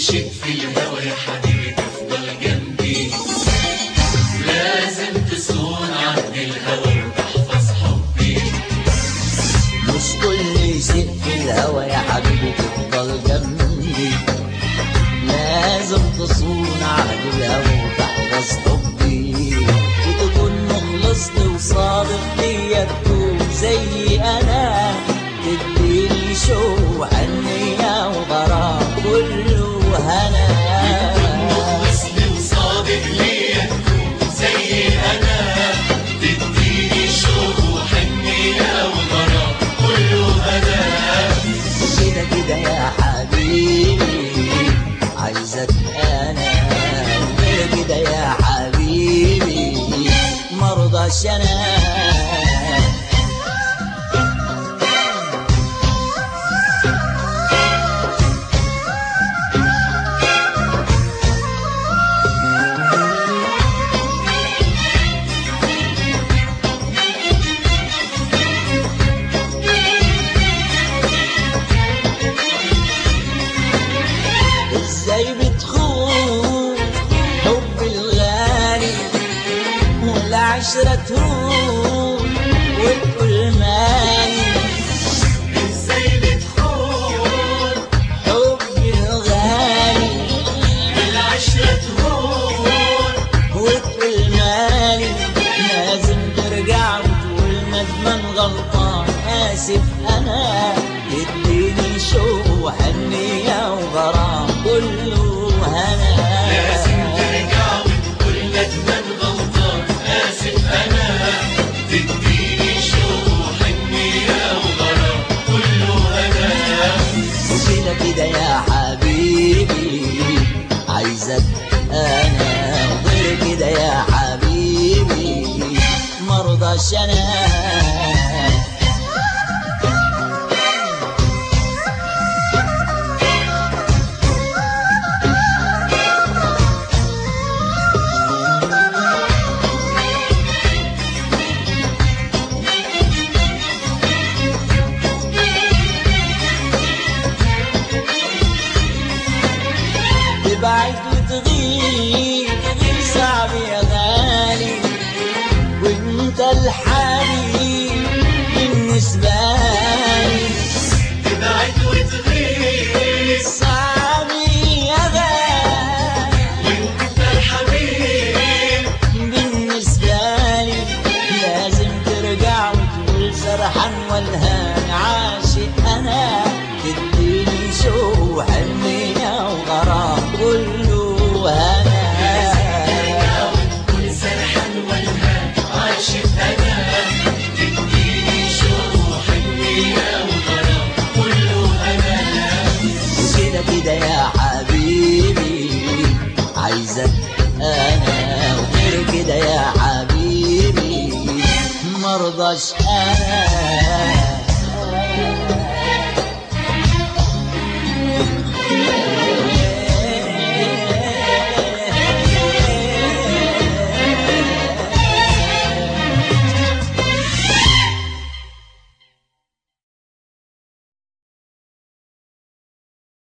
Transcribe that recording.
شيء في الهوى يا حبيبي تفضل جنبي لازم تصون عهد الهوى وتحفظ حبي مش كل شيء في الهوى يا حبيبي تفضل جنبي لازم تصون عهد الهوى وتحفظ حبي وتكون مخلص وصادق ليا تكون زي انا تديني شو وحنية وغرام كله هنا مخلصني وصادق ليا تكون زي انا تديني شوق وحنية وغرام كله هنا كده كده يا حبيبي عايزك انا كده كده يا حبيبي مرضاش انا ازاي بتخون حب الغالي والعشرة تهون وتقول مالي ازاي بتخون حب الغالي العشرة تهون وتقول مالي لازم ترجع وتقول ندمان غلطان اسف انا تديني شوق وحنية وغرام كله هنا لازم ترجع وتقول ندمان غلطان اسف انا تديني شوق وحنية وغرام كله انا كده كده يا حبيبي عايزك انا وغير كده يا حبيبي مرضاش انا تبعد وتغيب صعب يا غالي وانت الحبيب بالنسبة لي تبعد وتغيب صعب يا غالي وانت الحبيب بالنسبة لي لازم ترجع وتقول سرحان والهان عاشق أنا تديني شوق وحنية وغرام كله هنا كل سرحان والهان عاشق انا تديني شوق وحنية وغرام كله انا كده كده يا حبيبي عايزك أنا وغير كده يا حبيبي مرضاش أنا